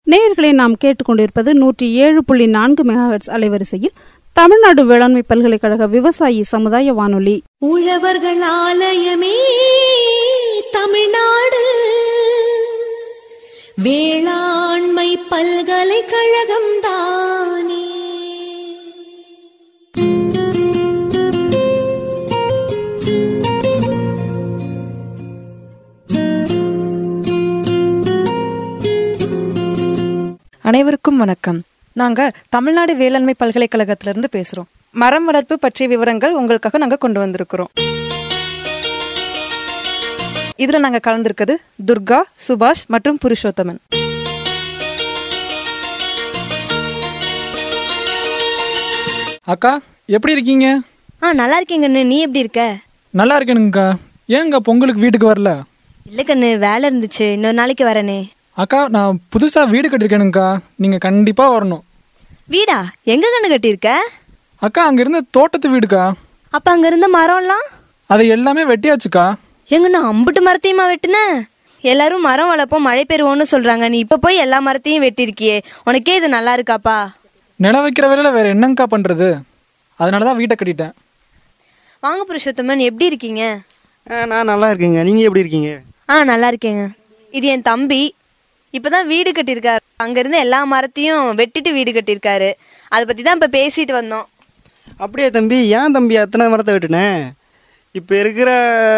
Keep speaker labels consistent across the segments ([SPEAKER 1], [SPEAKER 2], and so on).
[SPEAKER 1] நேயர்களை நாம் கேட்டுக்கொண்டிருப்பது நூற்றி ஏழு புள்ளி நான்கு மெகாஹெட்ஸ் அலைவரிசையில் தமிழ்நாடு வேளாண்மை பல்கலைக்கழக விவசாயி சமுதாய வானொலி
[SPEAKER 2] உழவர்கள் ஆலயமே தமிழ்நாடு வேளாண்மை பல்கலைக்கழகம் தானே
[SPEAKER 3] அனைவருக்கும் வணக்கம் நாங்க தமிழ்நாடு வேளாண்மை பல்கலைக்கழகத்திலிருந்து பேசுறோம் மரம் வளர்ப்பு பற்றிய விவரங்கள் உங்களுக்காக நாங்க கொண்டு வந்திருக்கிறோம் இதுல நாங்க கலந்திருக்கிறது துர்கா சுபாஷ் மற்றும் புருஷோத்தமன்
[SPEAKER 4] அக்கா எப்படி இருக்கீங்க
[SPEAKER 5] ஆ நல்லா இருக்கேன் கண்ணு நீ எப்படி இருக்க
[SPEAKER 4] நல்லா இருக்கேனுங்கக்கா ஏங்க பொங்கலுக்கு வீட்டுக்கு வரல
[SPEAKER 5] இல்லை கண்ணு வேலை இருந்துச்சு இன்னொரு நாளைக்கு வரேனே
[SPEAKER 4] அக்கா நான் புதுசாக வீடு கட்டியிருக்கேனுங்கக்கா நீங்கள் கண்டிப்பாக வரணும்
[SPEAKER 5] வீடா எங்க கண்ணு கட்டியிருக்க
[SPEAKER 4] அக்கா அங்கே இருந்த தோட்டத்து வீடுக்கா
[SPEAKER 5] அப்ப அங்க இருந்த மரம்லாம்
[SPEAKER 4] அதை எல்லாமே வெட்டியாச்சுக்கா
[SPEAKER 5] எங்கண்ணா அம்புட்டு மரத்தையுமா வெட்டுன எல்லாரும் மரம் வளர்ப்போம் மழை பெறுவோம்னு சொல்றாங்க நீ இப்ப போய் எல்லா மரத்தையும் வெட்டியிருக்கியே உனக்கே இது நல்லா இருக்காப்பா
[SPEAKER 4] நிலம் வைக்கிற வேலையில் வேற என்னங்கக்கா பண்ணுறது அதனால தான் வீட்டை கட்டிட்டேன்
[SPEAKER 5] வாங்க புருஷோத்தமன் எப்படி இருக்கீங்க
[SPEAKER 6] ஆ, நான் நல்லா இருக்கேங்க நீங்கள் எப்படி இருக்கீங்க
[SPEAKER 5] ஆ நல்லா இருக்கேங்க இது என் தம்பி இப்பதான் வீடு கட்டியிருக்காரு அங்க இருந்த எல்லா மரத்தையும் வெட்டிட்டு வீடு கட்டியிருக்காரு அதை பத்தி தான் இப்ப பேசிட்டு வந்தோம்
[SPEAKER 6] அப்படியே தம்பி ஏன் தம்பி அத்தனை மரத்தை வெட்டினேன் இப்போ இருக்கிற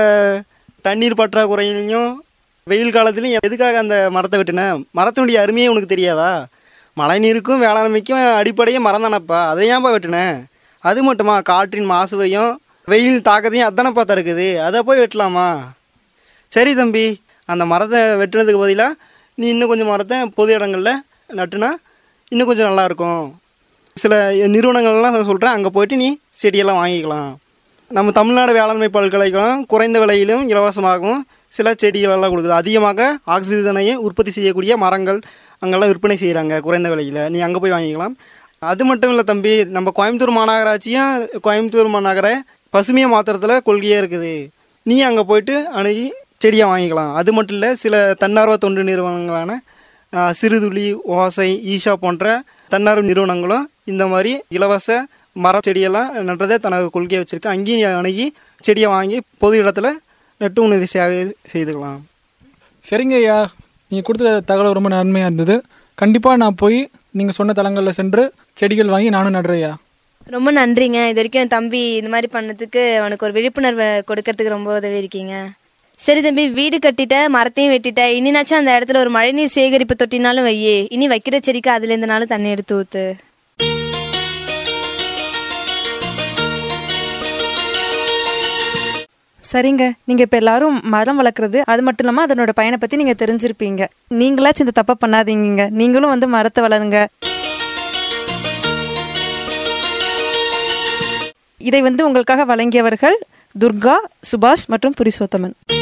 [SPEAKER 6] தண்ணீர் பற்றாக்குறையிலையும் வெயில் காலத்துலையும் எதுக்காக அந்த மரத்தை வெட்டினேன் மரத்தினுடைய அருமையே உனக்கு தெரியாதா மழை நீருக்கும் வேளாண்மைக்கும் அடிப்படையே மரம் தானப்பா அதை ஏன்ப்பா வெட்டினேன் அது மட்டுமா காற்றின் மாசுவையும் வெயில் தாக்கத்தையும் அதானப்பா தடுக்குது அதை போய் வெட்டலாமா சரி தம்பி அந்த மரத்தை வெட்டுனதுக்கு பதிலாக நீ இன்னும் கொஞ்சம் மரத்தை பொது இடங்களில் நட்டுனா இன்னும் கொஞ்சம் நல்லா இருக்கும் சில நிறுவனங்கள்லாம் சொல்கிறேன் அங்கே போயிட்டு நீ செடியெல்லாம் வாங்கிக்கலாம் நம்ம தமிழ்நாடு வேளாண்மை பல்கலைக்கழகம் குறைந்த விலையிலும் இலவசமாகவும் சில செடிகளெல்லாம் கொடுக்குது அதிகமாக ஆக்சிஜனையும் உற்பத்தி செய்யக்கூடிய மரங்கள் அங்கெல்லாம் விற்பனை செய்கிறாங்க குறைந்த விலையில் நீ அங்கே போய் வாங்கிக்கலாம் அது மட்டும் இல்லை தம்பி நம்ம கோயம்புத்தூர் மாநகராட்சியும் கோயம்புத்தூர் மாநகர பசுமையை மாத்திரத்தில் கொள்கையே இருக்குது நீ அங்கே போயிட்டு அணுகி செடியை வாங்கிக்கலாம் அது மட்டும் இல்லை சில தன்னார்வ தொண்டு நிறுவனங்களான ஆஹ், சிறுதுளி ஓசை ஈஷா போன்ற தன்னார்வ நிறுவனங்களும் இந்த மாதிரி இலவச மர செடியெல்லாம் நடுறதை தனது கொள்கையை வச்சுருக்கு அங்கேயும் நீ அணுகி செடியை வாங்கி பொது இடத்துல நட்டு உணவு சேவை செய்துக்கலாம்
[SPEAKER 4] சரிங்க ஐயா நீங்கள் கொடுத்த தகவல் ரொம்ப நன்மையாக இருந்தது கண்டிப்பாக நான் போய் நீங்கள் சொன்ன தலங்களில் சென்று செடிகள் வாங்கி நானும் நடுறேன் ஐயா
[SPEAKER 5] ரொம்ப நன்றிங்க இது வரைக்கும் என் தம்பி இந்த மாதிரி பண்ணதுக்கு அவனுக்கு ஒரு விழிப்புணர்வை கொடுக்கறதுக்கு ரொம்ப உதவி இருக்கீங்க சரி தம்பி வீடு கட்டிட்ட மரத்தையும் வெட்டிட்ட இனினாச்சும் அந்த இடத்துல ஒரு மழைநீர் சேகரிப்பு தொட்டினாலும் வையே இனி வைக்கிற செடிக்கு அதுல இருந்தனாலும் தண்ணி எடுத்து ஊத்து
[SPEAKER 3] சரிங்க நீங்க இப்ப எல்லாரும் மரம் வளர்க்குறது அது மட்டும் இல்லாம அதனோட பயனை பத்தி நீங்க தெரிஞ்சிருப்பீங்க நீங்களாச்சும் இந்த தப்பை பண்ணாதீங்க நீங்களும் வந்து மரத்தை வளருங்க இதை வந்து உங்களுக்காக வழங்கியவர்கள் துர்கா சுபாஷ் மற்றும் புரிசோத்தமன்